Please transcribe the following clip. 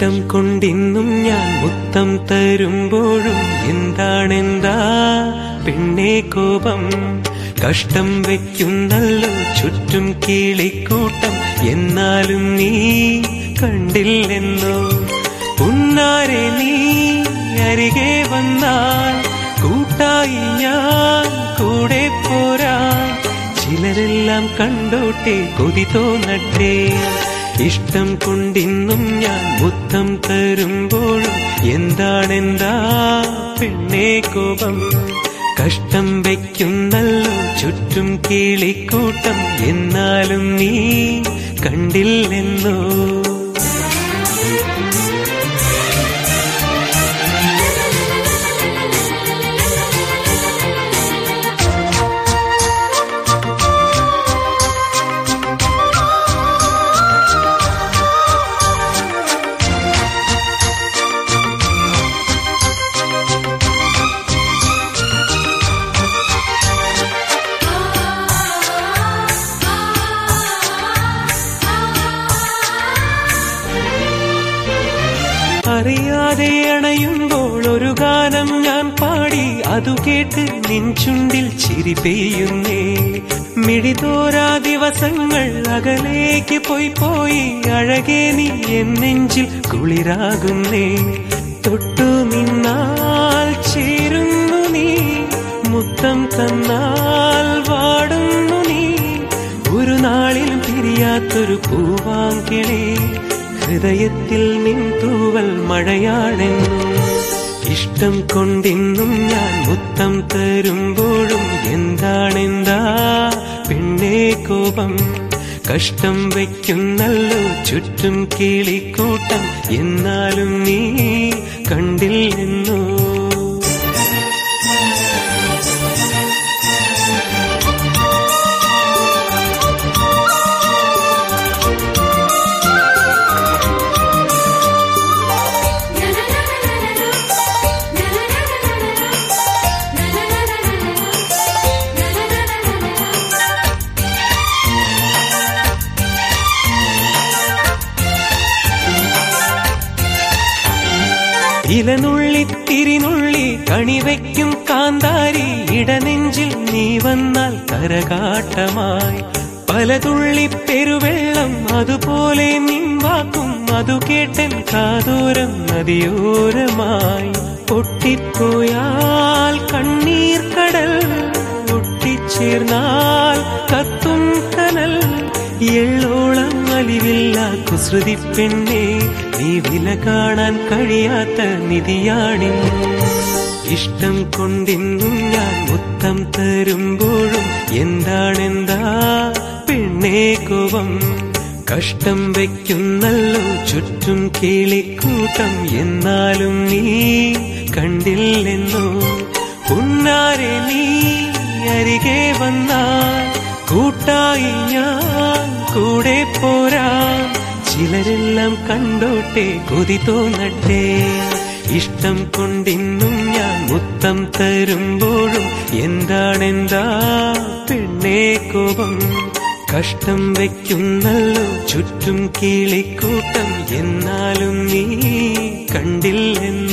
ഇഷ്ടം കൊണ്ടിന്നും ഞാൻ മുത്തം തരുമ്പോഴും എന്താണെന്താ പെണ്ണേ കോപം കഷ്ടം വെക്കുന്നല്ലോ ചുറ്റും കിളിക്കൂട്ടം എന്നാലും നീ കണ്ടില്ലെന്നോ പുന്നാരെ നീ അരികെ വന്നാൽ കൂട്ടായി ഞാൻ കൂടെ പോരാ ചിലരെല്ലാം കണ്ടോട്ടെ കൊതി തോന്നട്ടെ ഇഷ്ടം കൊണ്ടിന്നും ഞാൻ മുത്തം തരുമ്പോഴും എന്താണെന്താ പെണ്ണേ കോപം കഷ്ടം വയ്ക്കുന്നല്ലോ ചുറ്റും കിളിക്കൂട്ടം എന്നാലും നീ കണ്ടില്ലെന്നോ അറിയാതെ അണയുമ്പോൾ ഒരു ഗാനം ഞാൻ പാടി അതു കേട്ട് നിൻചുണ്ടിൽ ചിരി പെയ്യുന്നേ മിടിതോരാ ദിവസങ്ങൾ അകലേക്ക് പോയി പോയി അഴകേ നീ എന്നെഞ്ചിൽ കുളിരാകുന്നേ തൊട്ടു നിന്നാൽ ചേരുന്നു നീ മുത്തം തന്നാൽ വാടുന്നു നീ ഒരു നാളിലും പിരിയാത്തൊരു പൂവാങ്കിളേ ഹൃദയത്തിൽ നിൻ തൂവൽ മഴയാണെന്നും ഇഷ്ടം കൊണ്ടിന്നും ഞാൻ മുത്തം തരുമ്പോഴും എന്താണെന്താ പെണ്ണേ കോപം കഷ്ടം വയ്ക്കുന്നല്ലോ ചുറ്റും കിളിക്കൂട്ടം എന്നാലും നീ കണ്ടില്ലെന്നോ ഇലനുള്ളി തിരിനുള്ളി കണിവയ്ക്കും കാന്താരി ഇടനെഞ്ചിൽ നീ വന്നാൽ കരകാട്ടമായി പലതുള്ളി പെരുവെള്ളം അതുപോലെ നിൻവാക്കും അതു കേട്ടൻ കാതോരം നദിയോരമായി പൊട്ടിപ്പോയാൽ കണ്ണീർ കടൽ ഒട്ടിച്ചേർന്നാൽ കത്തും കനൽ എള്ളോളം അലിവില്ല കുസൃതി പെണ്ണെ നീ വില കാണാൻ കഴിയാത്ത നിധിയാണിന്നു ഇഷ്ടം കൊണ്ടിന്നും ഞാൻ മുത്തം തരുമ്പോഴും എന്താണെന്താ പെണ്ണേ കോപം കഷ്ടം വയ്ക്കുന്നല്ലോ ചുറ്റും കിളിക്കൂട്ടം എന്നാലും നീ കണ്ടില്ലെന്നോ പുന്നാരെ നീ അരികെ വന്നാൽ കൂട്ടായി ഞാൻ കൂടെ പോരാ ചിലരെല്ലാം കണ്ടോട്ടെ കൊതി തോന്നട്ടെ ഇഷ്ടം കൊണ്ടിന്നും ഞാൻ മുത്തം തരുമ്പോഴും എന്താണെന്താ പെണ്ണേ കോപം കഷ്ടം വയ്ക്കുന്നല്ലോ ചുറ്റും കിളിക്കൂട്ടം എന്നാലും നീ കണ്ടില്ലെന്ന്